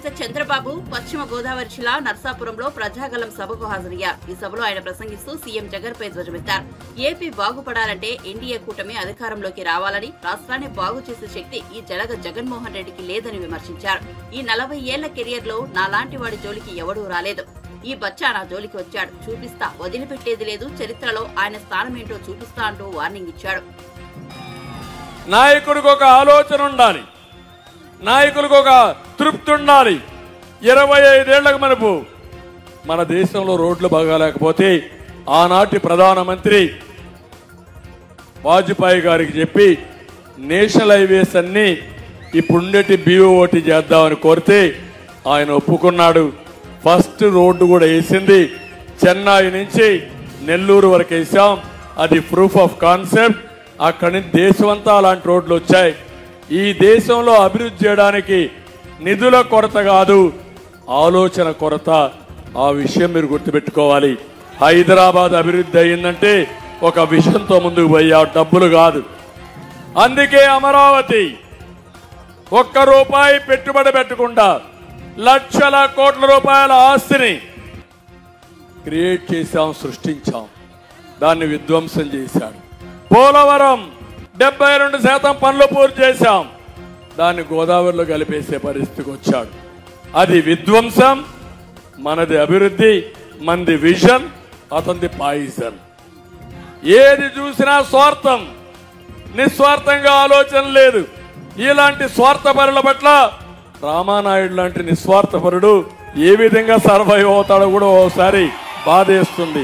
అధినేత చంద్రబాబు పశ్చిమ గోదావరి జిల్లా నర్సాపురంలో ప్రజాగలం సభకు హాజరయ్యారు ఈ సభలో ఆయన ప్రసంగిస్తూ సీఎం జగన్ పై ధ్వజమెత్తారు ఏపీ బాగుపడాలంటే ఎన్డీఏ కూటమి అధికారంలోకి రావాలని రాష్ట్రాన్ని బాగు చేసే శక్తి ఈ జలగ జగన్మోహన్ రెడ్డికి లేదని విమర్శించారు ఈ నలభై ఏళ్ల కెరియర్ లో నాలాంటి వాడి జోలికి ఎవడూ రాలేదు ఈ బచ్చా నా జోలికి వచ్చాడు చూపిస్తా వదిలిపెట్టేది లేదు చరిత్రలో ఆయన స్థానం ఏంటో చూపిస్తా అంటూ వార్నింగ్ ఇచ్చాడు నాయకుడికి ఒక ఆలోచన ఉండాలి నాయకులకు ఒక తృప్తి ఉండాలి ఇరవై ఐదేళ్లకు మనపు మన దేశంలో రోడ్లు బాగాలేకపోతే ఆనాటి ప్రధానమంత్రి వాజ్పేయి గారికి చెప్పి నేషనల్ హైవేస్ అన్ని ఇప్పుడుండేటి బీఓటి చేద్దామని కోరితే ఆయన ఒప్పుకున్నాడు ఫస్ట్ రోడ్డు కూడా వేసింది చెన్నై నుంచి నెల్లూరు వరకు వేసాం అది ప్రూఫ్ ఆఫ్ కాన్సెప్ట్ అక్కడి నుంచి దేశమంతా అలాంటి రోడ్లు వచ్చాయి ఈ దేశంలో అభివృద్ధి చేయడానికి నిధుల కొరత కాదు ఆలోచన కొరత ఆ విషయం మీరు గుర్తుపెట్టుకోవాలి హైదరాబాద్ అభివృద్ధి అయిందంటే ఒక విషయంతో ముందుకు పోయా డబ్బులు కాదు అందుకే అమరావతి ఒక్క రూపాయి పెట్టుబడి పెట్టకుండా లక్షల కోట్ల రూపాయల ఆస్తిని క్రియేట్ చేశాం సృష్టించాం దాన్ని విధ్వంసం చేశాం పోలవరం డెబ్బై రెండు శాతం పనులు పూర్తి చేశాం దాన్ని గోదావరిలో కలిపేసే పరిస్థితికి వచ్చాడు అది విధ్వంసం మనది అభివృద్ధి మనది విజన్ అతనిది పాయిజన్ ఏది చూసినా స్వార్థం నిస్వార్థంగా ఆలోచన లేదు ఇలాంటి స్వార్థపరుల పట్ల రామానాయుడు లాంటి నిస్వార్థపరుడు ఏ విధంగా సర్వైవ్ అవుతాడో కూడా ఓసారి బాధేస్తుంది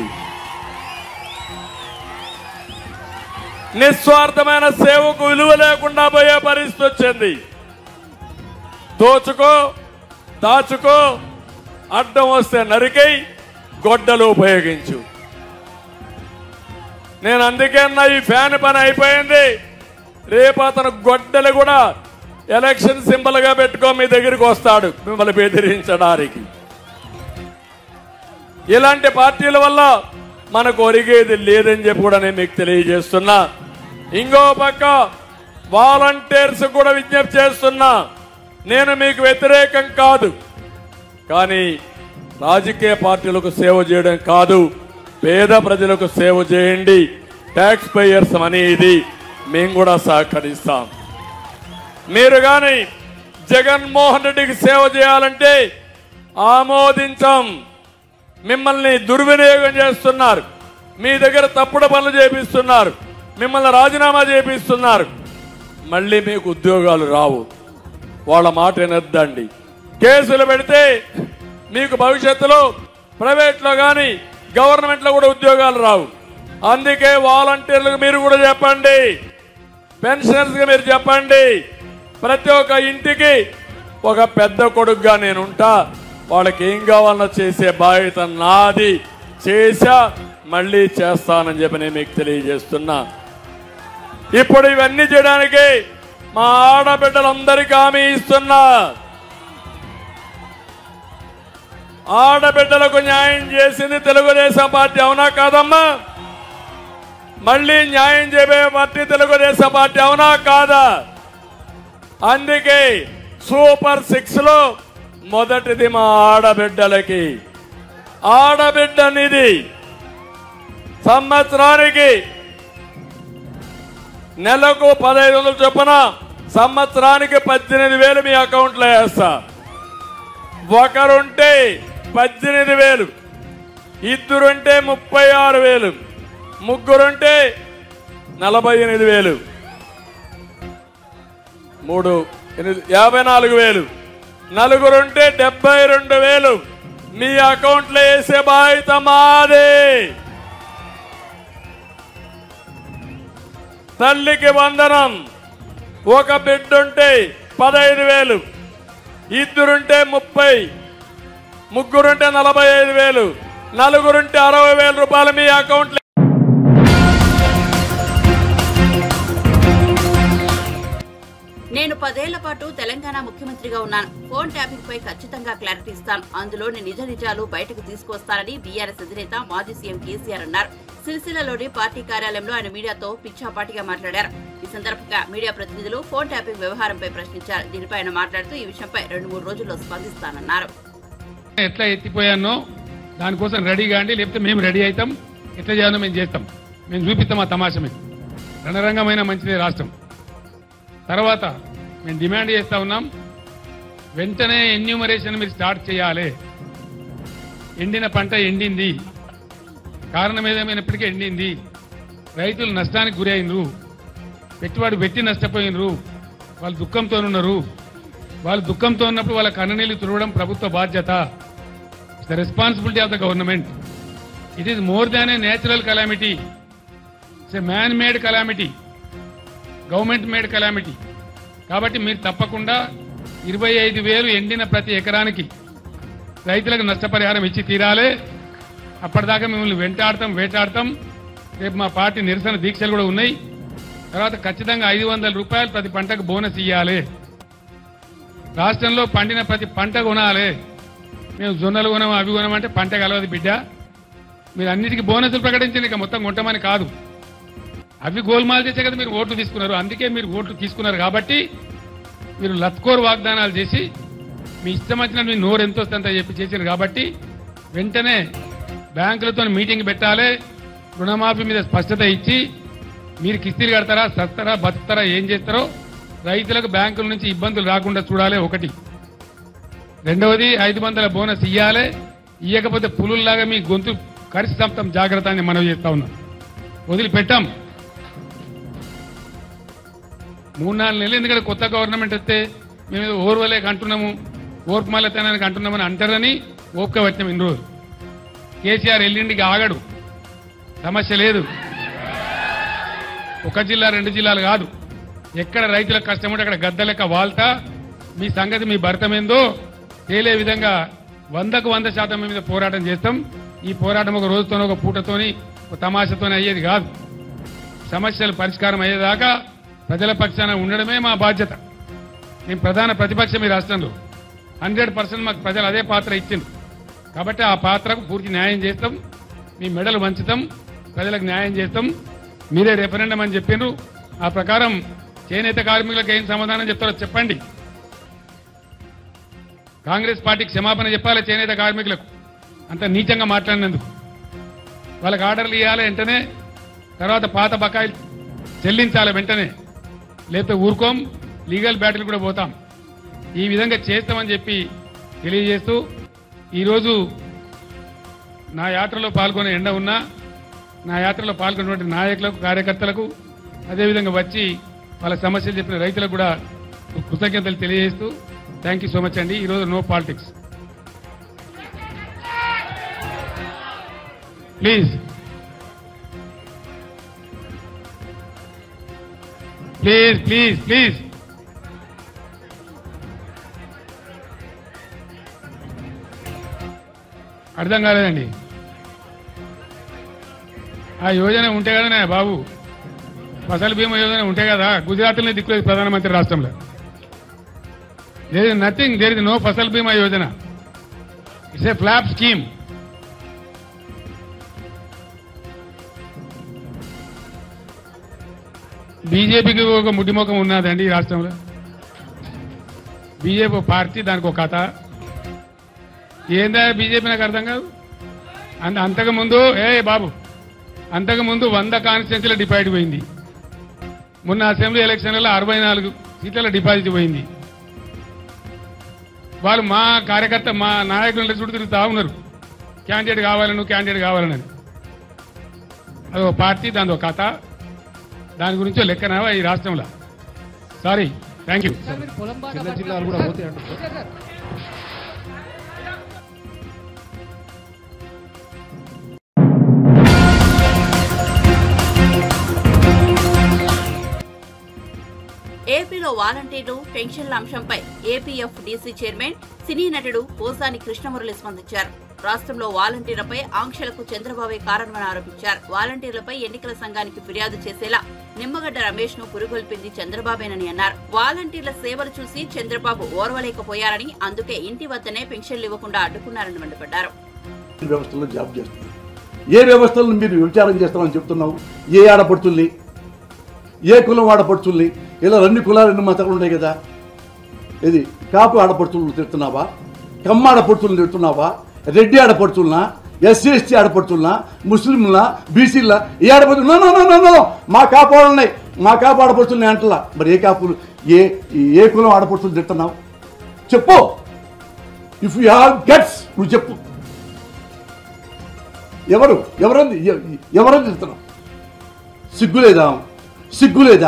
నిస్వార్థమైన సేవకు విలువ లేకుండా పోయే పరిస్థితి వచ్చింది దోచుకో దాచుకో అడ్డం వస్తే నరికై గొడ్డలు ఉపయోగించు నేను అందుకే అన్నా ఈ ఫ్యాన్ పని అయిపోయింది రేపు అతను గొడ్డలు కూడా ఎలక్షన్ సింబల్ గా పెట్టుకో మీ దగ్గరికి వస్తాడు మిమ్మల్ని బెదిరించడానికి ఇలాంటి పార్టీల వల్ల మనకు ఒరిగేది లేదని చెప్పి కూడా నేను మీకు తెలియజేస్తున్నా ఇంకో పక్క వాలంటీర్స్ కూడా విజ్ఞప్తి చేస్తున్నా నేను మీకు వ్యతిరేకం కాదు కానీ రాజకీయ పార్టీలకు సేవ చేయడం కాదు పేద ప్రజలకు సేవ చేయండి ట్యాక్స్ పేయర్స్ మనీ ఇది మేము కూడా సహకరిస్తాం మీరు కానీ జగన్మోహన్ రెడ్డికి సేవ చేయాలంటే ఆమోదించాం మిమ్మల్ని దుర్వినియోగం చేస్తున్నారు మీ దగ్గర తప్పుడు పనులు చేపిస్తున్నారు మిమ్మల్ని రాజీనామా చేపిస్తున్నారు మళ్ళీ మీకు ఉద్యోగాలు రావు వాళ్ళ మాట వినొద్దండి కేసులు పెడితే మీకు భవిష్యత్తులో ప్రైవేట్లో కానీ గవర్నమెంట్లో కూడా ఉద్యోగాలు రావు అందుకే వాలంటీర్లకు మీరు కూడా చెప్పండి పెన్షనర్స్కి మీరు చెప్పండి ప్రతి ఒక్క ఇంటికి ఒక పెద్ద కొడుకుగా నేను ఉంటా వాళ్ళకి ఏం కావాలన్నా చేసే బాధ్యత నాది చేశా మళ్ళీ చేస్తానని చెప్పి నేను మీకు తెలియజేస్తున్నా ఇప్పుడు ఇవన్నీ చేయడానికి మా ఆడబిడ్డలందరికీ హామీ ఇస్తున్నా ఆడబిడ్డలకు న్యాయం చేసింది తెలుగుదేశం పార్టీ అవునా కాదమ్మా మళ్ళీ న్యాయం చేయబోయే పార్టీ తెలుగుదేశం పార్టీ అవునా కాదా అందుకే సూపర్ సిక్స్ లో మొదటిది మా ఆడబిడ్డలకి ఆడబిడ్డ నిధి సంవత్సరానికి నెలకు పదహైదు వందలు చొప్పున సంవత్సరానికి పద్దెనిమిది వేలు మీ అకౌంట్లో వేస్తా ఒకరుంటే పద్దెనిమిది వేలు ఇద్దరుంటే ముప్పై ఆరు వేలు ముగ్గురుంటే నలభై ఎనిమిది వేలు మూడు ఎనిమిది యాభై నాలుగు వేలు నలుగురుంటే డెబ్బై రెండు వేలు మీ అకౌంట్లో వేసే బాధ్యత మాదే తల్లికి వందనం ఒక బిడ్డుంటే పదహైదు వేలు ఇద్దరుంటే ముప్పై ముగ్గురుంటే నలభై ఐదు వేలు నలుగురుంటే అరవై వేల రూపాయలు మీ అకౌంట్లో నేను పది పదేళ్ల పాటు తెలంగాణ ముఖ్యమంత్రిగా ఉన్నాను ఫోన్ ట్యాపింగ్ పై ఖచ్చితంగా క్లారిటీ ఇస్తాను అందులోని నిజ నిజాలు బయటకు తీసుకొస్తానని బీఆర్ఎస్ అధినేత మాజీ సీఎం కేసీఆర్ అన్నారు సిరిసిల్లలోని పార్టీ కార్యాలయంలో ఆయన మీడియాతో పిచ్చాపాటిగా మాట్లాడారు ఈ సందర్భంగా మీడియా ప్రతినిధులు ఫోన్ ట్యాపింగ్ వ్యవహారంపై ప్రశ్నించారు దీనిపై ఆయన మాట్లాడుతూ ఈ విషయంపై రెండు మూడు రోజుల్లో స్పందిస్తానన్నారు ఎట్లా ఎత్తిపోయానో దానికోసం రెడీ కాండి లేకపోతే మేము రెడీ అవుతాం ఎట్లా చేయాలో మేము చేస్తాం మేము చూపిస్తాం ఆ తమాషా మీకు రణరంగమైన మంచిదే రాష్ట్రం తర్వాత మేము డిమాండ్ చేస్తా ఉన్నాం వెంటనే ఎన్యూమరేషన్ మీరు స్టార్ట్ చేయాలి ఎండిన పంట ఎండింది కారణం ఏదేమైనప్పటికీ ఎండింది రైతులు నష్టానికి గురైనరు పెట్టుబడి పెట్టి నష్టపోయినరు వాళ్ళు దుఃఖంతో ఉన్నారు వాళ్ళు దుఃఖంతో ఉన్నప్పుడు వాళ్ళ కన్ననీళ్లు తుడవడం ప్రభుత్వ బాధ్యత it's the responsibility of the government it is more than a natural calamity it's a man made calamity government made calamity కాబట్టి మీరు తప్పకుండా ఇరవై ఐదు వేలు ఎండిన ప్రతి ఎకరానికి రైతులకు నష్టపరిహారం ఇచ్చి తీరాలి అప్పటిదాకా మిమ్మల్ని వెంటాడతాం వేటాడతాం రేపు మా పార్టీ నిరసన దీక్షలు కూడా ఉన్నాయి తర్వాత ఖచ్చితంగా ఐదు వందల రూపాయలు ప్రతి పంటకు బోనస్ ఇవ్వాలి రాష్ట్రంలో పండిన ప్రతి పంట కొనాలి మేము జొన్నలు కొనం అవి కొనమంటే పంట కలవదు బిడ్డ మీరు అన్నిటికీ బోనసులు ప్రకటించండి ఇక మొత్తం కొంటామని కాదు అవి గోల్మాల్ చేసే కదా మీరు ఓట్లు తీసుకున్నారు అందుకే మీరు ఓట్లు తీసుకున్నారు కాబట్టి మీరు లత్కోర్ వాగ్దానాలు చేసి మీ ఇష్టం వచ్చినట్టు మీ నోరు ఎంత వస్తుందంత చెప్పి చేశారు కాబట్టి వెంటనే బ్యాంకులతో మీటింగ్ పెట్టాలి రుణమాఫీ మీద స్పష్టత ఇచ్చి మీరు కిస్తీలు కడతారా సస్తారా బతుకుతారా ఏం చేస్తారో రైతులకు బ్యాంకుల నుంచి ఇబ్బందులు రాకుండా చూడాలి ఒకటి రెండవది ఐదు వందల బోనస్ ఇయ్యాలి ఇయ్యకపోతే పులుల్లాగా మీ గొంతు కరిసి చంపుతాం జాగ్రత్త అని మనం చేస్తా ఉన్నాం వదిలిపెట్టాం మూడు నాలుగు నెలలు ఎందుకంటే కొత్త గవర్నమెంట్ వస్తే మేము ఏదో ఓర్వలేక అంటున్నాము ఓర్పు మల్లతనానికి అంటున్నామని అంటారని ఓపిక వచ్చాం ఇన్ని రోజులు కేసీఆర్ ఎల్లుండికి ఆగడు సమస్య లేదు ఒక జిల్లా రెండు జిల్లాలు కాదు ఎక్కడ రైతులకు కష్టం ఉంటే అక్కడ గద్ద లెక్క వాల్తా మీ సంగతి మీ భర్తమేందో తేలే విధంగా వందకు వంద శాతం మీద పోరాటం చేస్తాం ఈ పోరాటం ఒక రోజుతోనో ఒక పూటతోని ఒక తమాషతోని అయ్యేది కాదు సమస్యలు పరిష్కారం అయ్యేదాకా ప్రజల పక్షాన ఉండడమే మా బాధ్యత మేము ప్రధాన ప్రతిపక్షం ఈ రాష్ట్రంలో హండ్రెడ్ పర్సెంట్ మాకు ప్రజలు అదే పాత్ర ఇచ్చింది కాబట్టి ఆ పాత్రకు పూర్తి న్యాయం చేస్తాం మీ మెడలు వంచుతాం ప్రజలకు న్యాయం చేస్తాం మీరే రెఫరెండం అని చెప్పిండ్రు ఆ ప్రకారం చేనేత కార్మికులకు ఏం సమాధానం చెప్తారో చెప్పండి కాంగ్రెస్ పార్టీకి క్షమాపణ చెప్పాలి చేనేత కార్మికులకు అంత నీచంగా మాట్లాడినందుకు వాళ్ళకి ఆర్డర్లు ఇవ్వాలి వెంటనే తర్వాత పాత బకాయిలు చెల్లించాలి వెంటనే లేకపోతే ఊరుకోం లీగల్ బ్యాటిల్ కూడా పోతాం ఈ విధంగా చేస్తామని చెప్పి తెలియజేస్తూ ఈరోజు నా యాత్రలో పాల్గొనే ఎండ ఉన్నా నా యాత్రలో పాల్గొన్నటువంటి నాయకులకు కార్యకర్తలకు అదేవిధంగా వచ్చి వాళ్ళ సమస్యలు చెప్పిన రైతులకు కూడా కృతజ్ఞతలు తెలియజేస్తూ థ్యాంక్ యూ సో మచ్ అండి ఈరోజు no politics please please please please అర్థం కాలేదండి ఆ యోజన ఉంటే కదా బాబు ఫసల్ బీమా యోజన ఉంటే కదా గుజరాత్లోనే దిక్కులేదు ప్రధానమంత్రి రాష్ట్రంలో there is nothing there is no Fasal Bima Yojana it's a flop scheme బీజేపీకి ఒక ముడ్డిముఖం ఉన్నదండి ఈ రాష్ట్రంలో బీజేపీ పార్టీ దానికి ఒక కథ ఏందా బీజేపీ నాకు అర్థం కాదు అంత అంతకు ముందు ఏ బాబు అంతకు ముందు వంద కాన్స్టిట్యూన్సీల డిపాజిట్ పోయింది మొన్న అసెంబ్లీ ఎలక్షన్లలో అరవై నాలుగు సీట్ల డిపాజిట్ పోయింది వాళ్ళు మా కార్యకర్త మా నాయకుల చుట్టూ తిరుగుతా ఉన్నారు క్యాండిడేట్ కావాలను నువ్వు క్యాండిడేట్ కావాలని అది ఒక పార్టీ దాని ఒక కథ దాని గురించో లెక్కన ఈ రాష్ట్రంలో సారీ థ్యాంక్ యూ చిన్న జిల్లాలు కూడా పోతాయి అంటారు ఏపీలో వాలంటీర్లు పెన్షన్ల అంశంపై ఏపీఎఫ్ డీసీ చైర్మన్ సినీ నటుడు పోసాని కృష్ణమురళి స్పందించారు రాష్ట్రంలో వాలంటీర్లపై ఆంక్షలకు చంద్రబాబే కారణమని ఆరోపించారు వాలంటీర్లపై ఎన్నికల సంఘానికి ఫిర్యాదు చేసేలా నిమ్మగడ్డ రమేష్ ను పురుగొల్పింది చంద్రబాబేనని అన్నారు వాలంటీర్ల సేవలు చూసి చంద్రబాబు ఓర్వలేకపోయారని అందుకే ఇంటి వద్దనే పెన్షన్లు ఇవ్వకుండా అడ్డుకున్నారని మండిపడ్డారు వ్యవస్థలో జాబ్ చేస్తున్నారు ఏ వ్యవస్థలను మీరు విచారం చేస్తామని చెప్తున్నావు ఏ ఆడపడుచుల్ని ఏ కులం ఆడపడుచుల్ని ఇలా రెండు కులాలు రెండు మతాలు ఉన్నాయి కదా ఇది కాపు ఆడపడుచులను తిడుతున్నావా కమ్మ ఆడపడుచులను తిడుతున్నావా రెడ్డి ఆడపడుచులనా ఎస్సీ ఎస్టీ ఆడపడుచులనా ముస్లింలా బీసీలా ఏ ఆడపడుచు no no no no no మా కాపు వాళ్ళు ఉన్నాయి మా కాపు ఆడపడుచులని అంటలా మరి ఏ కాపులు ఏ ఏ కులం ఆడపడుచులు తిడుతున్నావు చెప్పు ఇఫ్ యూ హ్యావ్ గట్స్ నువ్వు చెప్పు ఎవరు ఎవరంది ఎ- ఎవరని చెప్తున్నాం సిగ్గులేదా సిగ్గులేదా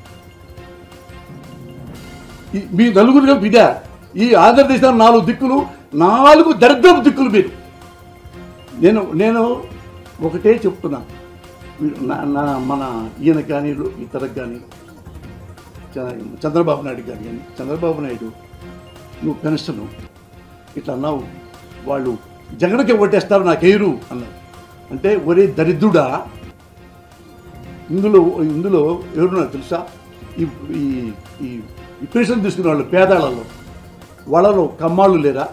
ఈ- మీ నలుగురు ఇదా ఈ ఆంధ్రదేశం నాలుగు దిక్కులు నాలుగు దరిద్రపు దిక్కులు మీరు నేను నేను ఒకటే చెప్తున్నా మీరు నా- నా- మన ఈయన కానీ ఇతరకు కానీ చ- చంద్రబాబు నాయుడు గారు కానీ చంద్రబాబు నాయుడు నువ్వు పెన్షన్ ఇట్లా అన్నావు వాళ్ళు జగన్కి ఓటేస్తారు నాకేరు అన్నారు అంటే ఒరే దరిద్రుడా ఇందులో ఇందులో ఎవరున్నారు తెలుసా ఈ ఈ ఈ ఈ పెన్షన్ తీసుకునే వాళ్ళు పేదాలలో వాళ్ళలో కమ్మాళ్ళు లేరా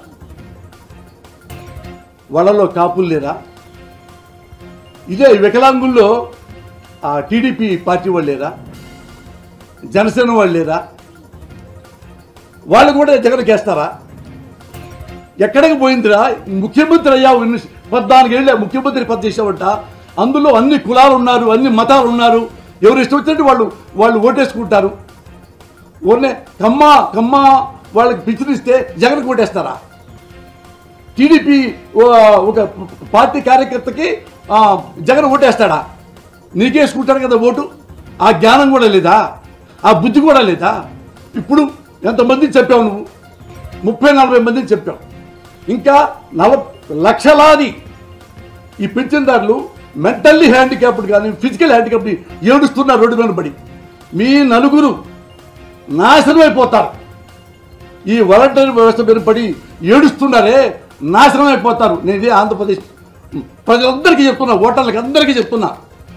వాళ్ళలో కాపులు లేరా ఇదే వికలాంగుల్లో ఆ టీడీపీ పార్టీ వాళ్ళు లేరా జనసేన వాళ్ళు లేరా వాళ్ళు కూడా జగన్కి వేస్తారా ఎక్కడికి పోయిందిరా ముఖ్యమంత్రి అయ్యావు ఇన్ని పద్నాలుగేళ్ళ ముఖ్యమంత్రి పదవి చేసావంట అందులో అన్ని కులాలు ఉన్నారు అన్ని మతాలు ఉన్నారు ఎవరు ఇష్టం వచ్చినట్టు వాళ్ళు వాళ్ళు ఓటేసుకుంటారు ఓన్లే కమ్మ కమ్మ వాళ్ళకి పిచ్చినిస్తే జగన్కి ఓటేస్తారా టీడీపీ ఒక పార్టీ కార్యకర్తకి ఆ, జగన్ ఓటేస్తాడా నీకేసుకుంటాడు కదా ఓటు ఆ జ్ఞానం కూడా లేదా ఆ బుద్ధి కూడా లేదా ఇప్పుడు ఎంతమందిని చెప్పావు నువ్వు ముప్పై నలభై మందిని చెప్పావు ఇంకా నవ లక్షలాది ఈ పింఛన్దారులు మెంటల్లీ హ్యాండిక్యాప్డ్ కానీ ఫిజికల్ హ్యాండిక్యాప్డ్ ఏడుస్తున్నారు రోడ్డు మీద పడి మీ నలుగురు నాశనం అయిపోతారు ఈ వాలంటీర్ వ్యవస్థ మీద పడి ఏడుస్తున్నారే నాశనం అయిపోతారు నేను ఇదే ఆంధ్రప్రదేశ్ ప్రజలందరికీ చెప్తున్నా ఓటర్లకి అందరికీ చెప్తున్నా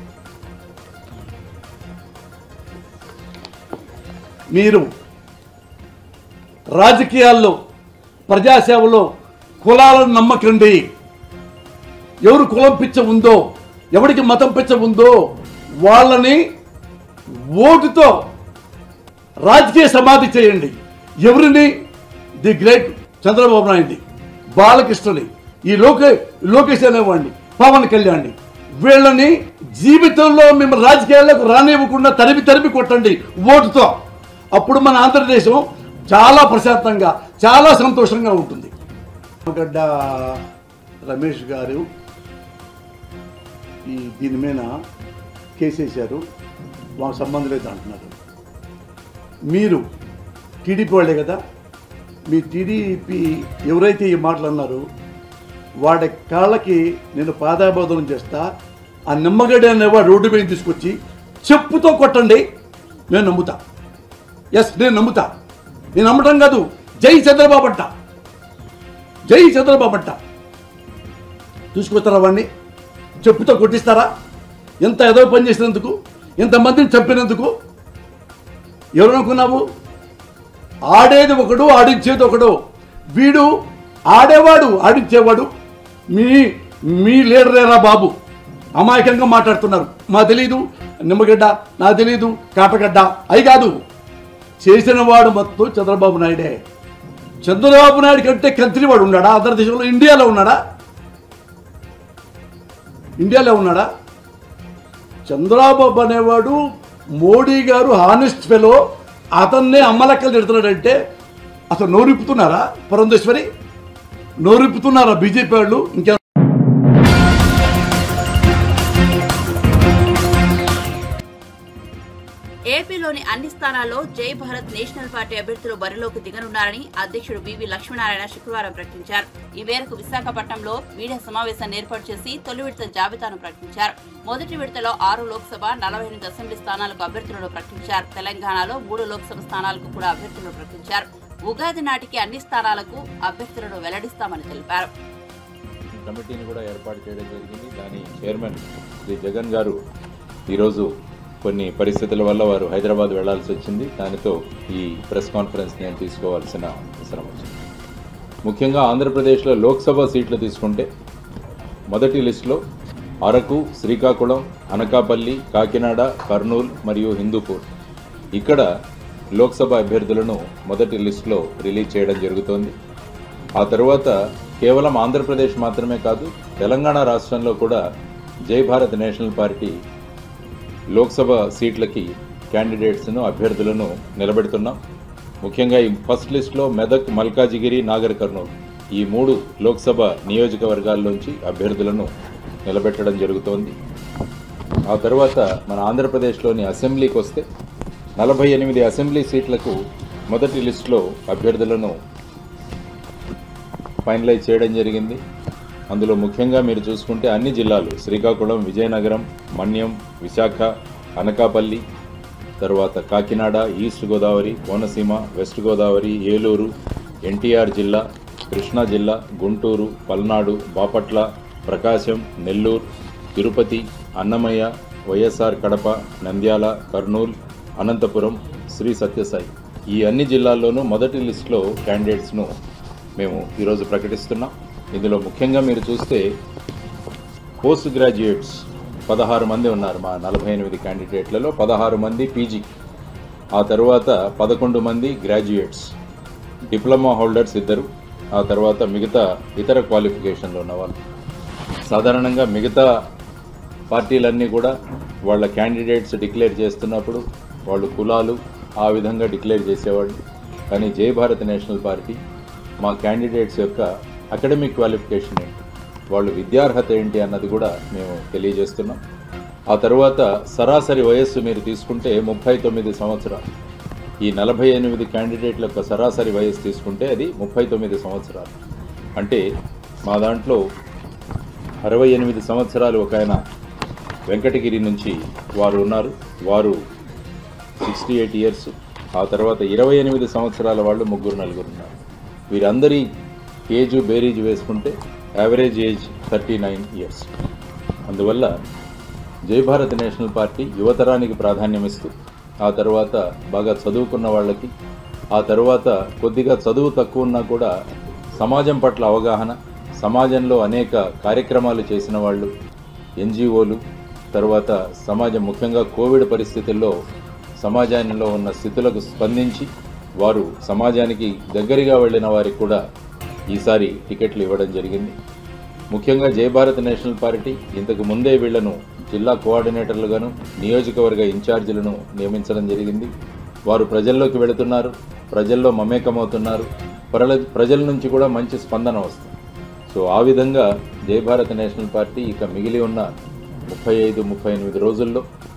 మీరు రాజకీయాల్లో ప్రజాసేవలో కులాలను నమ్మకండి ఎవరు కులం పిచ్చ ఉందో ఎవరికి మతం పిచ్చ ఉందో వాళ్ళని ఓటుతో రాజకీయ సమాధి చేయండి ఎవరిని ది గ్రేట్ చంద్రబాబు నాయుడు బాలకృష్ణని ఈ లోకే లోకేష్ అనేవాడిని పవన్ కళ్యాణ్ని వీళ్ళని జీవితంలో మేము రాజకీయాలకు రానివ్వకుండా తరిమి తరిమి కొట్టండి ఓటుతో అప్పుడు మన ఆంధ్రదేశం చాలా ప్రశాంతంగా చాలా సంతోషంగా ఉంటుంది గడ్డ రమేష్ గారు ఈ దీని మీద కేసేశారు వాళ్ళకి సంబంధం లేదు అంటున్నారు మీరు టీడీపీ వాళ్ళే కదా మీ టీడీపీ ఎవరైతే ఈ మాటలు అన్నారో వాడి కాళ్ళకి నేను పాదాబోధనం చేస్తా ఆ నిమ్మగడ్డ అనేవాడు రోడ్డు మీద తీసుకొచ్చి చెప్పుతో కొట్టండి నేను నమ్ముతా ఎస్ నేను నమ్ముతా నేను నమ్మటం కాదు జై చంద్రబాబు అంట జై చంద్రబాబు అంట తీసుకొస్తారా వాడిని చెప్పుతో కొట్టిస్తారా ఎంత ఏదో పని చేసినందుకు ఇంతమందిని చంపినందుకు ఎవరు అనుకున్నావు ఆడేది ఒకడు ఆడించేది ఒకడు వీడు ఆడేవాడు ఆడించేవాడు మీ మీ లీడరేరా బాబు అమాయకంగా మాట్లాడుతున్నారు మా తెలీదు నిమ్మగడ్డ నా తెలీదు కాటగడ్డ అయి కాదు చేసిన వాడు మొత్తం చంద్రబాబు నాయుడే చంద్రబాబు నాయుడు కంటే కంత్రివాడు ఉన్నాడా ఆంధ్రదేశంలో ఇండియాలో ఉన్నాడా ఇండియాలో ఉన్నాడా చంద్రబాబు అనేవాడు మోడీ గారు హానెస్ట్ ఫెలో అతన్నే అమ్మలక్కలు తిడుతున్నాడంటే అసలు నోరిప్పుతున్నారా పురంధేశ్వరి నోరిప్పుతున్నారా బీజేపీ వాళ్ళు ఇంకా ఏపీలోని అన్ని స్థానాల్లో జై భారత్ నేషనల్ పార్టీ అభ్యర్థులు బరిలోకి దిగనున్నారని అధ్యక్షుడు బివి లక్ష్మీనారాయణ శుక్రవారం ప్రకటించారు ఈ మేరకు విశాఖపట్నంలో మీడియా సమావేశాన్ని ఏర్పాటు చేసి తొలి విడత జాబితాను ప్రకటించారు మొదటి విడతలో ఆరు లోక్సభ నలభై ఎనిమిది అసెంబ్లీ స్థానాలకు అభ్యర్థులను ప్రకటించారు తెలంగాణలో మూడు లోక్సభ స్థానాలకు కూడా అభ్యర్థులను ప్రకటించారు ఉగాది నాటికి అన్ని స్థానాలకు అభ్యర్థులను వెల్లడిస్తామని తెలిపారు కమిటీని కూడా ఏర్పాటు చేయడం జరిగింది దాని చైర్మన్ శ్రీ జగన్ గారు ఈరోజు కొన్ని పరిస్థితుల వల్ల వారు హైదరాబాద్ వెళ్లాల్సి వచ్చింది దానితో ఈ ప్రెస్ కాన్ఫరెన్స్ నేను తీసుకోవాల్సిన అవసరం వచ్చింది ముఖ్యంగా ఆంధ్రప్రదేశ్లో లోక్సభ సీట్లు తీసుకుంటే మొదటి లిస్టులో అరకు శ్రీకాకుళం అనకాపల్లి కాకినాడ కర్నూలు మరియు హిందూపూర్ ఇక్కడ లోక్సభ అభ్యర్థులను మొదటి లిస్టులో రిలీజ్ చేయడం జరుగుతోంది ఆ తర్వాత కేవలం ఆంధ్రప్రదేశ్ మాత్రమే కాదు తెలంగాణ రాష్ట్రంలో కూడా జై భారత్ నేషనల్ పార్టీ లోక్సభ సీట్లకి క్యాండిడేట్స్ను అభ్యర్థులను నిలబెడుతున్నాం ముఖ్యంగా ఈ ఫస్ట్ లిస్ట్లో మెదక్ మల్కాజిగిరి నాగర్ కర్నూలు ఈ మూడు లోక్సభ నియోజకవర్గాల్లోంచి అభ్యర్థులను నిలబెట్టడం జరుగుతోంది ఆ తర్వాత మన ఆంధ్రప్రదేశ్లోని అసెంబ్లీకి వస్తే నలభై ఎనిమిది అసెంబ్లీ సీట్లకు మొదటి లిస్టులో అభ్యర్థులను ఫైనలైజ్ చేయడం జరిగింది అందులో ముఖ్యంగా మీరు చూసుకుంటే అన్ని జిల్లాలు శ్రీకాకుళం విజయనగరం మన్యం విశాఖ అనకాపల్లి తర్వాత కాకినాడ ఈస్ట్ గోదావరి కోనసీమ వెస్ట్ గోదావరి ఏలూరు ఎన్టీఆర్ జిల్లా కృష్ణా జిల్లా గుంటూరు పల్నాడు బాపట్ల ప్రకాశం నెల్లూరు తిరుపతి అన్నమయ్య వైఎస్ఆర్ కడప నంద్యాల కర్నూలు అనంతపురం శ్రీ సత్యసాయి ఈ అన్ని జిల్లాల్లోనూ మొదటి లిస్టులో క్యాండిడేట్స్ను మేము ఈరోజు ప్రకటిస్తున్నాం ఇందులో ముఖ్యంగా మీరు చూస్తే పోస్ట్ గ్రాడ్యుయేట్స్ పదహారు మంది ఉన్నారు మా నలభై ఎనిమిది క్యాండిడేట్లలో పదహారు మంది పీజీ ఆ తర్వాత పదకొండు మంది గ్రాడ్యుయేట్స్ డిప్లొమా హోల్డర్స్ ఇద్దరు ఆ తర్వాత మిగతా ఇతర క్వాలిఫికేషన్లు ఉన్నవాళ్ళు సాధారణంగా మిగతా పార్టీలన్నీ కూడా వాళ్ళ క్యాండిడేట్స్ డిక్లేర్ చేస్తున్నప్పుడు వాళ్ళు కులాలు ఆ విధంగా డిక్లేర్ చేసేవాళ్ళు కానీ జై భారత్ నేషనల్ పార్టీ మా క్యాండిడేట్స్ యొక్క అకాడమిక్ క్వాలిఫికేషన్ ఏంటి వాళ్ళు విద్యార్హత ఏంటి అన్నది కూడా మేము తెలియజేస్తున్నాం ఆ తర్వాత సరాసరి వయస్సు మీరు తీసుకుంటే ముప్పై తొమ్మిది సంవత్సరాలు ఈ నలభై ఎనిమిది క్యాండిడేట్ల యొక్క సరాసరి వయస్సు తీసుకుంటే అది ముప్పై తొమ్మిది సంవత్సరాలు అంటే మా దాంట్లో అరవై ఎనిమిది సంవత్సరాలు ఒక ఆయన వెంకటగిరి నుంచి వారు ఉన్నారు వారు సిక్స్టీ ఎయిట్ ఇయర్స్ ఆ తర్వాత ఇరవై ఎనిమిది సంవత్సరాల వాళ్ళు ముగ్గురు నలుగురు ఉన్నారు వీరందరి ఏజ్ బేరీజ్ వేసుకుంటే average age thirty nine years అందువల్ల జై భారత్ నేషనల్ పార్టీ యువతరానికి ప్రాధాన్యం ఇస్తూ ఆ తర్వాత బాగా చదువుకున్న వాళ్ళకి ఆ తర్వాత కొద్దిగా చదువు తక్కువ ఉన్నా కూడా సమాజం పట్ల అవగాహన సమాజంలో అనేక కార్యక్రమాలు చేసిన వాళ్ళు ఎన్జిఓలు తర్వాత సమాజం ముఖ్యంగా కోవిడ్ పరిస్థితుల్లో సమాజంలో ఉన్న స్థితులకు స్పందించి వారు సమాజానికి దగ్గరగా వెళ్ళిన వారికి కూడా ఈసారి టికెట్లు ఇవ్వడం జరిగింది ముఖ్యంగా జై భారత్ నేషనల్ పార్టీ ఇంతకు ముందే వీళ్లను జిల్లా కోఆర్డినేటర్లుగాను నియోజకవర్గ ఇన్ఛార్జీలను నియమించడం జరిగింది వారు ప్రజల్లోకి వెళుతున్నారు ప్రజల్లో మమేకమవుతున్నారు ప్రజల ప్రజల నుంచి కూడా మంచి స్పందన వస్తుంది సో ఆ విధంగా జై భారత్ నేషనల్ పార్టీ ఇక మిగిలి ఉన్న ముప్పై ఐదు ముప్పై ఎనిమిది రోజుల్లో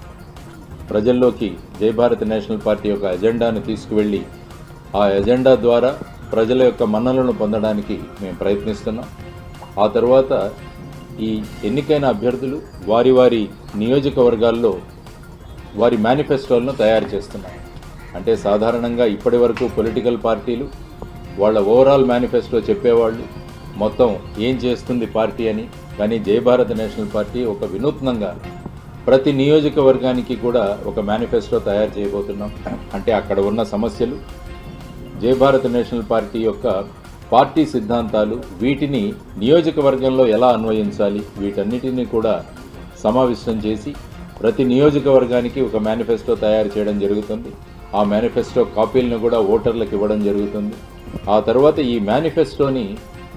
ప్రజల్లోకి జై భారత్ నేషనల్ పార్టీ యొక్క ఎజెండాను తీసుకువెళ్ళి ఆ ఎజెండా ద్వారా ప్రజల యొక్క మన్నలను పొందడానికి మేము ప్రయత్నిస్తున్నాం ఆ తర్వాత ఈ ఎన్నికైన అభ్యర్థులు వారి వారి నియోజకవర్గాల్లో వారి మేనిఫెస్టోలను తయారు చేస్తున్నారు అంటే సాధారణంగా ఇప్పటి వరకు పొలిటికల్ పార్టీలు వాళ్ళ ఓవరాల్ మేనిఫెస్టో చెప్పేవాళ్ళు మొత్తం ఏం చేస్తుంది పార్టీ అని కానీ జై భారత్ నేషనల్ పార్టీ ఒక వినూత్నంగా ప్రతి నియోజకవర్గానికి కూడా ఒక మేనిఫెస్టో తయారు చేయబోతున్నాం అంటే అక్కడ ఉన్న సమస్యలు జై భారత్ నేషనల్ పార్టీ యొక్క పార్టీ సిద్ధాంతాలు వీటిని నియోజకవర్గంలో ఎలా అన్వయించాలి వీటన్నిటిని కూడా సమావిష్టం చేసి ప్రతి నియోజకవర్గానికి ఒక మేనిఫెస్టో తయారు చేయడం జరుగుతుంది ఆ మేనిఫెస్టో కాపీలను కూడా ఓటర్లకు ఇవ్వడం జరుగుతుంది ఆ తర్వాత ఈ మేనిఫెస్టోని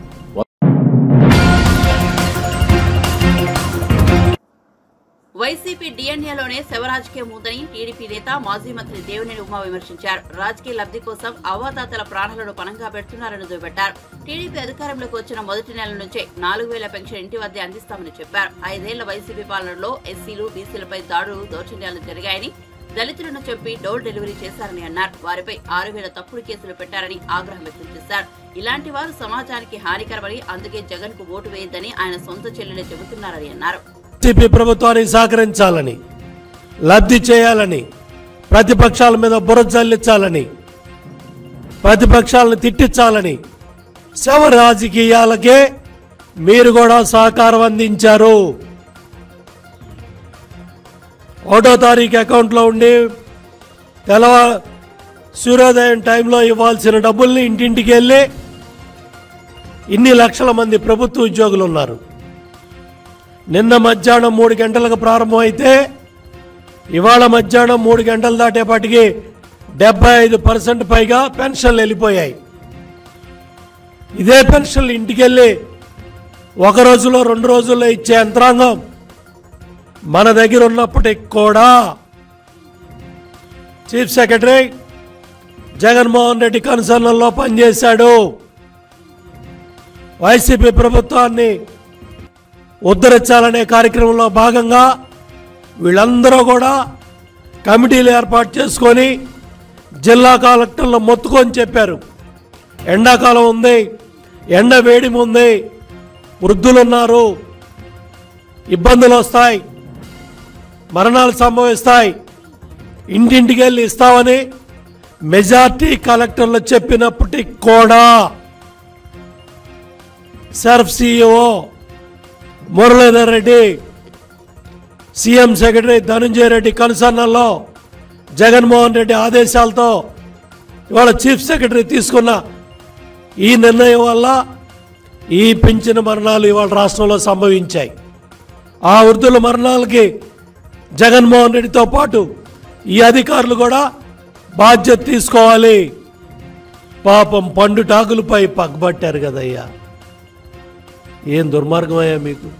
వైసీపీ డిఎన్ఏలోనే శవరాజకీయం ఉందని టీడీపీ నేత మాజీ మంత్రి దేవినేని ఉమా విమర్శించారు రాజకీయ లబ్ధి కోసం అవ్వాతాతల ప్రాణాలను పణంగా పెడుతున్నారని దువ్వెట్టారు టీడీపీ అధికారంలోకి వచ్చిన మొదటి నెల నుంచే నాలుగు వేల పెన్షన్ ఇంటి వద్దే అందిస్తామని చెప్పారు ఐదేళ్ల వైసీపీ పాలనలో ఎస్సీలు బీసీలపై దాడులు దౌర్జన్యాలు జరిగాయని దళితులను చెప్పి డోర్ డెలివరీ చేశారని అన్నారు వారిపై ఆరు వేల తప్పుడు కేసులు పెట్టారని ఆగ్రహం వ్యక్తం చేశారు ఇలాంటి వారు సమాజానికి హానికరమని అందుకే జగన్ కు ఓటు వేయొద్దని ఆయన సొంత చెల్లెలే చెబుతున్నారని అన్నారు వైసీపీ ప్రభుత్వానికి సహకరించాలని లబ్ధి చేయాలని ప్రతిపక్షాల మీద బురద జల్లించాలని ప్రతిపక్షాలను తిట్టించాలని శవ రాజకీయాలకే మీరు కూడా సహకారం అందించారు ఒకటో తారీఖు అకౌంట్లో ఉండి తెల్లవా సూర్యోదయం టైంలో ఇవ్వాల్సిన డబ్బుల్ని ఇంటింటికి వెళ్ళి ఇన్ని లక్షల మంది ప్రభుత్వ ఉద్యోగులు ఉన్నారు నిన్న మధ్యాహ్నం మూడు గంటలకు ప్రారంభమైతే ఇవాళ మధ్యాహ్నం మూడు గంటలు దాటేపాటికి డెబ్బై ఐదు పర్సెంట్ పైగా పెన్షన్లు వెళ్ళిపోయాయి ఇదే పెన్షన్లు ఇంటికి వెళ్ళి ఒక రోజులో రెండు రోజుల్లో ఇచ్చే యంత్రాంగం మన దగ్గర ఉన్నప్పటికి కూడా చీఫ్ సెక్రటరీ జగన్మోహన్ రెడ్డి కన్సర్న్లో పనిచేశాడు వైసీపీ ప్రభుత్వాన్ని ఉద్ధరించాలనే కార్యక్రమంలో భాగంగా వీళ్ళందరూ కూడా కమిటీలు ఏర్పాటు చేసుకొని జిల్లా కలెక్టర్లు మొత్తుకొని చెప్పారు ఎండాకాలం ఉంది ఎండ వేడి ఉంది వృద్ధులు ఉన్నారు ఇబ్బందులు వస్తాయి మరణాలు సంభవిస్తాయి ఇంటింటికి వెళ్ళి ఇస్తామని మెజార్టీ కలెక్టర్లు చెప్పినప్పటికి కూడా SERP CEO Muralidhar Reddy CM secretary Dhananjaya Reddy కన్సర్నల్లో జగన్మోహన్ రెడ్డి ఆదేశాలతో ఇవాళ చీఫ్ సెక్రటరీ తీసుకున్న ఈ నిర్ణయం వల్ల ఈ పెంచిన మరణాలు ఇవాళ రాష్ట్రంలో సంభవించాయి ఆ వృద్ధుల మరణాలకి జగన్మోహన్ రెడ్డితో పాటు ఈ అధికారులు కూడా బాధ్యత తీసుకోవాలి పాపం పండు టాకులపై పగ్గబట్టారు కదయ్యా ఏం దుర్మార్గమయ్యా మీకు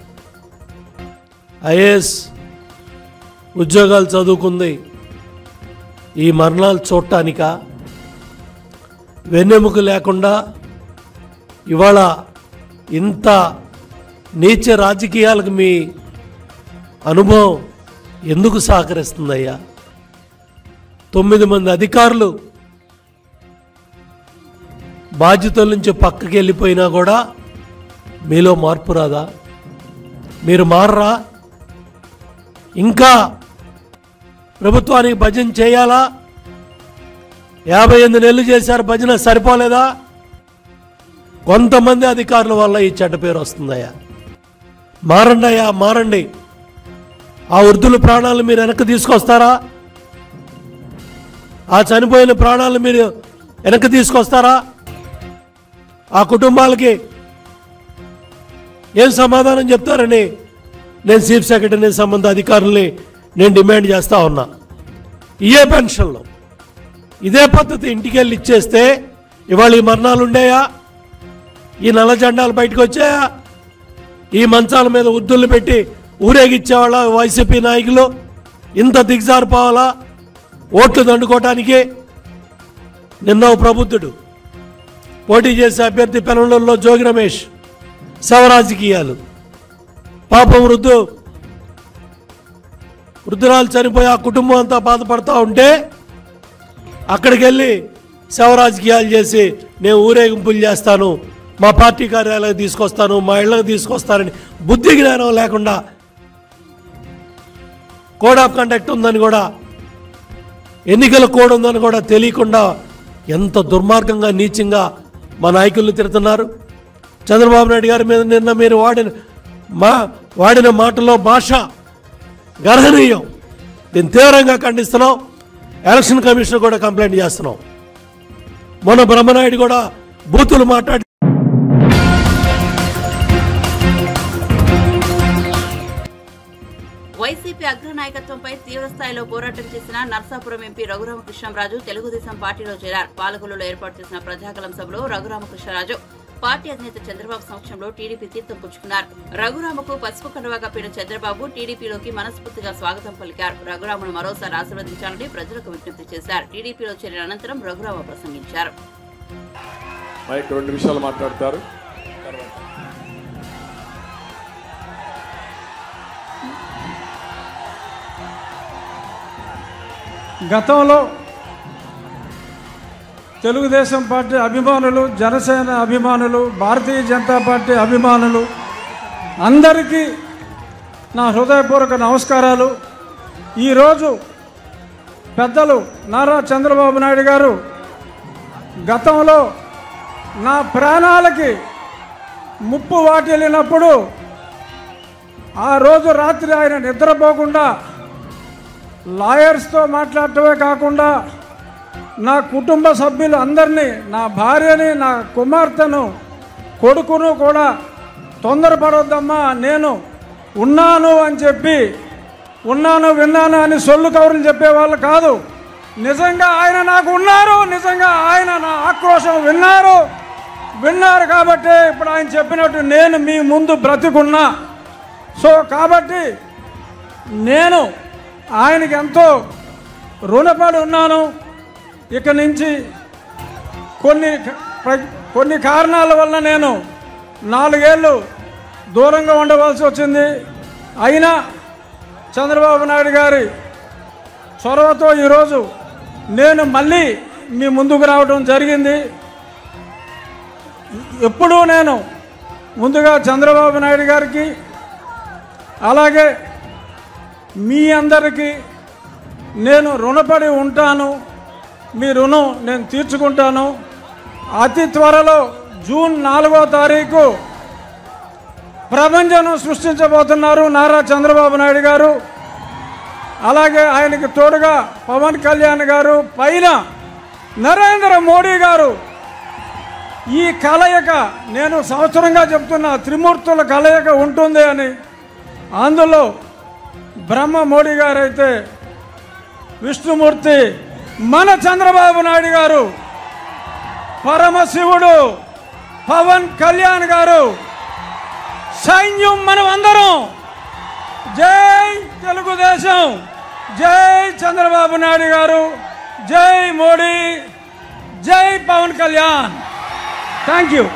ఐఏఎస్ ఉద్యోగాలు చదువుకుంది ఈ మరణాలు చూడటానికా వెన్నెముక లేకుండా ఇవాళ ఇంత నీచ రాజకీయాలకు మీ అనుభవం ఎందుకు సహకరిస్తుందయ్యా తొమ్మిది మంది అధికారులు బాధ్యతల నుంచి పక్కకి వెళ్ళిపోయినా కూడా మీలో మార్పు రాదా మీరు మారరా ఇంకా ప్రభుత్వానికి భజన చేయాలా యాభై ఎనిమిది నెలలు చేశారు భజన సరిపోలేదా కొంతమంది అధికారుల వల్ల ఈ చెడ్డ పేరు వస్తుందయ్యా మారండి అయ్యా మారండి ఆ వృద్ధుల ప్రాణాలు మీరు వెనక్కి తీసుకొస్తారా ఆ చనిపోయిన ప్రాణాలు మీరు వెనక్కి తీసుకొస్తారా ఆ కుటుంబాలకి ఏం సమాధానం చెప్తారని నేను చీఫ్ సెక్రటరీని సంబంధ అధికారుల్ని నేను డిమాండ్ చేస్తా ఉన్నా ఇయే పెన్షన్లు ఇదే పద్ధతి ఇంటికి వెళ్ళి ఇచ్చేస్తే ఇవాళ ఈ మరణాలు ఉండేయా ఈ నల్ల జెండాలు బయటకు వచ్చాయా ఈ మంచాల మీద ఉద్దులు పెట్టి ఊరేగిచ్చేవాళ్ళ వైసీపీ నాయకులు ఇంత దిగజారిపోవాలా ఓట్లు దండుకోవటానికి నిన్న ఓ ప్రబుద్ధుడు పోటీ చేసే అభ్యర్థి పెనంలో జోగి రమేష్ శవరాజకీయాలు పాపం వృద్ధు వృద్ధురాలు చనిపోయి ఆ కుటుంబం అంతా బాధపడతా ఉంటే అక్కడికి వెళ్ళి శవరాజకీయాలు చేసి నేను ఊరేగింపులు చేస్తాను మా పార్టీ కార్యాలయం తీసుకొస్తాను మా ఇళ్ళకి తీసుకొస్తానని బుద్ధి జ్ఞానం లేకుండా కోడ్ ఆఫ్ కండక్ట్ ఉందని కూడా ఎన్నికల కోడ్ ఉందని కూడా తెలియకుండా ఎంత దుర్మార్గంగా నీచంగా మా నాయకులు తిడుతున్నారు చంద్రబాబు నాయుడు గారి మీద నిన్న మీరు వాడిన మా వాడిన మాటలో భాష గర్హనీయం దీన్ని తీవ్రంగా ఖండిస్తున్నాం ఎలక్షన్ కమిషన్ కూడా కంప్లైంట్ చేస్తున్నాం మొన్న బ్రహ్మనాయుడు కూడా బూతులు మాట్లాడి వైసీపీ అగ్రనాయకత్వంపై తీవ్రస్థాయిలో పోరాటం చేసిన నర్సాపురం ఎంపీ రఘురామకృష్ణంరాజు తెలుగుదేశం పార్టీలో చేరారు పాలకొల్లులో ఏర్పాటు చేసిన ప్రజాకలం సభలో రఘురామకృష్ణరాజు పార్టీ అధినేత చంద్రబాబు సమక్షంలో టీడీపీ తీర్థం పుచ్చుకున్నారు రఘురామకు పసుపు కండువా కప్పిన చంద్రబాబు టీడీపీలోకి మనస్ఫూర్తిగా స్వాగతం పలికారు రఘురామును మరోసారి ఆశీర్వదించాలని ప్రజలకు విజ్ఞప్తి చేశారు టీడీపీలో చేరిన అనంతరం రఘురామ ప్రసంగించారు మైక్ రెండు నిమిషాలు మాట్లాడతారు గతంలో తెలుగుదేశం పార్టీ అభిమానులు జనసేన అభిమానులు భారతీయ జనతా పార్టీ అభిమానులు అందరికీ నా హృదయపూర్వక నమస్కారాలు ఈరోజు పెద్దలు నారా చంద్రబాబు నాయుడు గారు గతంలో నా ప్రాణాలకి ముప్పు వాటిల్లినప్పుడు ఆ రోజు రాత్రి ఆయన నిద్రపోకుండా లాయర్స్తో మాట్లాడటమే కాకుండా నా కుటుంబ సభ్యులు అందరినీ నా భార్యని నా కుమార్తెను కొడుకును కూడా తొందరపడొద్దమ్మా నేను ఉన్నాను అని చెప్పి ఉన్నాను విన్నాను అని సొల్లు కౌరులు చెప్పేవాళ్ళు కాదు నిజంగా ఆయన నాకు ఉన్నారు నిజంగా ఆయన నా ఆక్రోశం విన్నారు విన్నారు కాబట్టి ఇప్పుడు ఆయన చెప్పినట్టు నేను మీ ముందు బ్రతికున్నా సో కాబట్టి నేను ఆయనకి ఎంతో రుణపడి ఉన్నాను ఇక నుంచి కొన్ని ప్ర- కొన్ని కారణాల వల్ల నేను నాలుగేళ్ళు దూరంగా ఉండవలసి వచ్చింది అయినా చంద్రబాబు నాయుడు గారి చొరవతో ఈరోజు నేను మళ్ళీ మీ ముందుకు రావడం జరిగింది ఎప్పుడూ నేను ముందుగా చంద్రబాబు నాయుడు గారికి అలాగే మీ అందరికీ నేను రుణపడి ఉంటాను మీ రుణం నేను తీర్చుకుంటాను అతి త్వరలో జూన్ నాలుగో తారీఖు ప్రపంచం సృష్టించబోతున్నారు నారా చంద్రబాబు నాయుడు గారు అలాగే ఆయనకి తోడుగా పవన్ కళ్యాణ్ గారు పైన నరేంద్ర మోడీ గారు ఈ కలయిక నేను సంవత్సరంగా చెప్తున్న త్రిమూర్తుల కలయిక ఉంటుంది అని అందులో బ్రహ్మ మోడీ గారు అయితే విష్ణుమూర్తి మన చంద్రబాబు నాయుడు గారు పరమశివుడు పవన్ కళ్యాణ్ గారు సైన్యం మనం అందరం జై తెలుగుదేశం జై చంద్రబాబు నాయుడు గారు జై మోడీ జై పవన్ కళ్యాణ్ థ్యాంక్ యూ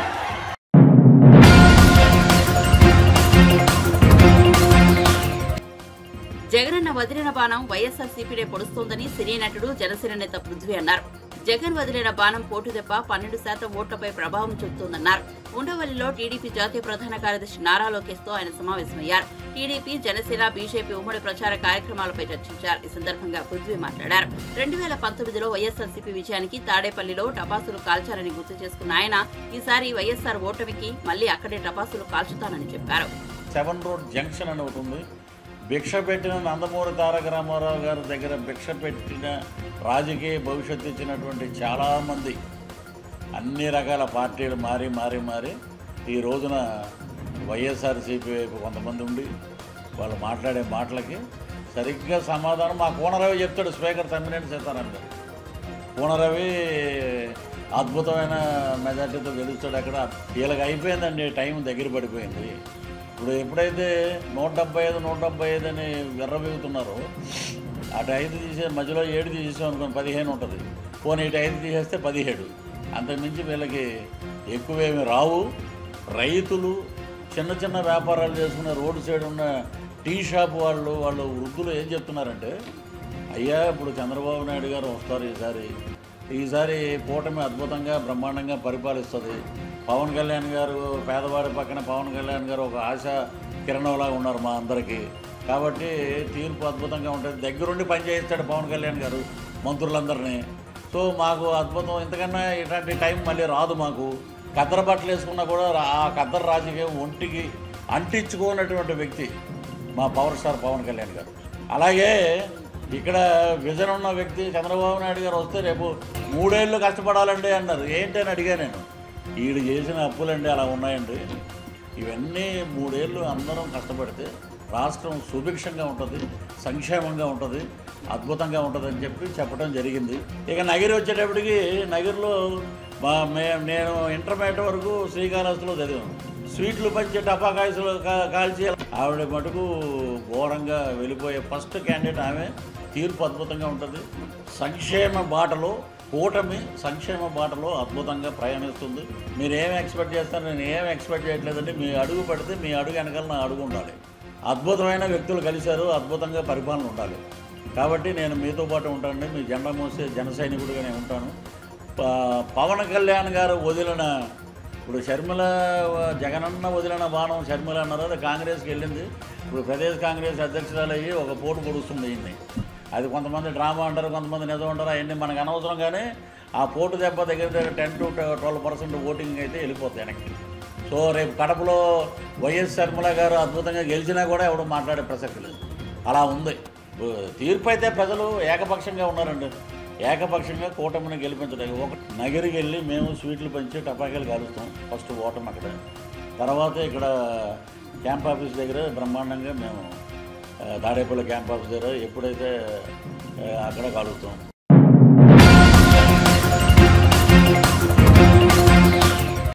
జగనన్న వదిలిన బాణం వైఎస్ఆర్ సిపిడే పొడుస్తోందని సినీ నటుడు జనసేన నేత పృథ్వీ అన్నారు జగన్ వదిలిన బాణం పోటు దెబ్బ పన్నెండు శాతం ఓట్లపై ప్రభావం చూపుతోందన్నారు ఉండవల్లిలో టీడీపీ జాతీయ ప్రధాన కార్యదర్శి నారా లోకేష్ తో ఆయన సమావేశమయ్యారు టీడీపీ జనసేన బీజేపీ ఉమ్మడి ప్రచార కార్యక్రమాలపై చర్చించారు ఈ సందర్భంగా పృథ్వీ మాట్లాడారు రెండు వేల పంతొమ్మిదిలో వైఎస్ఆర్సీపీ విజయానికి తాడేపల్లిలో టపాసులు కాల్చారని గుర్తు చేసుకున్న ఆయన ఈసారి వైఎస్ఆర్ ఓటమికి మళ్లీ అక్కడే టపాసులు కాల్చుతానని చెప్పారు సెవెన్ రోడ్ జంక్షన్ అని ఒకటి ఉంది భిక్ష పెట్టిన నందమూరి తారక రామారావు గారి దగ్గర భిక్ష పెట్టిన రాజకీయ భవిష్యత్తు ఇచ్చినటువంటి చాలామంది అన్ని రకాల పార్టీలు మారి మారి మారి ఈ రోజున వైఎస్ఆర్సీపీ వైపు కొంతమంది ఉండి వాళ్ళు మాట్లాడే మాటలకి సరిగ్గా సమాధానం మా కోనరవి చెప్తాడు స్పీకర్ తమ్మినేని సీతారాం గారు పూనరవి అద్భుతమైన మెజార్టీతో గెలుస్తాడు అక్కడ వీళ్ళకి అయిపోయిందండి టైం దగ్గర పడిపోయింది ఇప్పుడు ఎప్పుడైతే నూట డెబ్బై ఐదు నూట డెబ్బై ఐదు అని విర్రవీగుతున్నారో అటు ఐదు తీసే మధ్యలో ఏడు తీసేసాం అనుకోండి పదిహేను ఉంటుంది పోనీ ఇటు ఐదు తీసేస్తే పదిహేడు అంతకుమించి వీళ్ళకి ఎక్కువేమి రావు రైతులు చిన్న చిన్న వ్యాపారాలు చేసుకునే రోడ్డు సైడ్ ఉన్న టీ షాప్ వాళ్ళు వాళ్ళు వృద్ధులు ఏం చెప్తున్నారంటే అయ్యా ఇప్పుడు చంద్రబాబు నాయుడు గారు వస్తారు ఈసారి ఈసారి కూటమి అద్భుతంగా బ్రహ్మాండంగా పరిపాలిస్తుంది పవన్ కళ్యాణ్ గారు పేదవారి పక్కన పవన్ కళ్యాణ్ గారు ఒక ఆశ కిరణంలాగా ఉన్నారు మా అందరికీ కాబట్టి తీర్పు అద్భుతంగా ఉంటుంది దగ్గరుండి పనిచేయిస్తాడు పవన్ కళ్యాణ్ గారు మంత్రులందరినీ సో మాకు అద్భుతం ఇంతకన్నా ఇట్లాంటి టైం మళ్ళీ రాదు మాకు కద్దర బట్టలు వేసుకున్నా కూడా రా- ఆ కద్దర రాజకీయం ఒంటికి అంటించుకోనటువంటి వ్యక్తి మా పవర్ స్టార్ పవన్ కళ్యాణ్ గారు అలాగే ఇక్కడ విజన్ ఉన్న వ్యక్తి చంద్రబాబు నాయుడు గారు వస్తే రేపు మూడేళ్ళు కష్టపడాలండి అన్నారు ఏంటి అని అడిగా నేను వీడు చేసిన అప్పులండి అలా ఉన్నాయండి ఇవన్నీ మూడేళ్ళు అందరం కష్టపడితే రాష్ట్రం సుభిక్షంగా ఉంటుంది సంక్షేమంగా ఉంటుంది అద్భుతంగా ఉంటుంది అని చెప్పి చెప్పడం జరిగింది ఇక నగిరి వచ్చేటప్పటికి నగిరిలో మా మే నేను ఇంటర్మీడియట్ వరకు శ్రీకాళహస్తిలో చదివాను స్వీట్లు పంచే టపాకాయసులు కా- కాల్చి ఆవిడ మటుకు ఘోరంగా వెళ్ళిపోయే ఫస్ట్ క్యాండిడేట్ ఆమె తీర్పు అద్భుతంగా ఉంటుంది సంక్షేమ బాటలో కూటమి సంక్షేమ బాటలో అద్భుతంగా ప్రయాణిస్తుంది మీరు ఏం ఎక్స్పెక్ట్ చేస్తారు నేను ఏం ఎక్స్పెక్ట్ చేయట్లేదండి మీ అడుగు పెడితే మీ అడుగు వెనకాల నా అడుగు ఉండాలి అద్భుతమైన వ్యక్తులు కలిశారు అద్భుతంగా పరిపాలన ఉండాలి కాబట్టి నేను మీతో పాటు ఉంటానండి మీ జెండా మోసే జన సైనికుడిగా నేను ఉంటాను ప- పవన్ కళ్యాణ్ గారు వదిలిన ఇప్పుడు షర్మిల జగనన్న వదిలిన బాణం షర్మిల అన్నారు అది కాంగ్రెస్కి వెళ్ళింది ఇప్పుడు ప్రదేశ్ కాంగ్రెస్ అధ్యక్షురాలు అయ్యి ఒక పోటు పొడుస్తుంది ఈయన్ని అది కొంతమంది డ్రామా అంటారు కొంతమంది నిజం అంటారు అవన్నీ మనకు అనవసరం కానీ ఆ పోటు దెబ్బ దగ్గర దగ్గర ten to twelve percent voting అయితే వెళ్ళిపోతుంది వెనక్కి సో రేపు కడపలో వైఎస్ శర్మల గారు అద్భుతంగా గెలిచినా కూడా ఎవడు మాట్లాడే ప్రసక్తి లేదు అలా ఉంది బ- తీర్పు అయితే ప్రజలు ఏకపక్షంగా ఉన్నారండి ఏకపక్షంగా కూటమిని గెలిపించడానికి ఒక నగరికి వెళ్ళి మేము స్వీట్లు పంచి టపాకాయలు కాలుస్తాం ఫస్ట్ ఓటమి అక్కడ తర్వాత ఇక్కడ క్యాంప్ ఆఫీస్ దగ్గర బ్రహ్మాండంగా మేము ఆ, తాడేపల్లి క్యాంప్ ఆఫీస్ దగ్గర ఎప్పుడైతే ఆ, అక్కడ కాలుస్తాం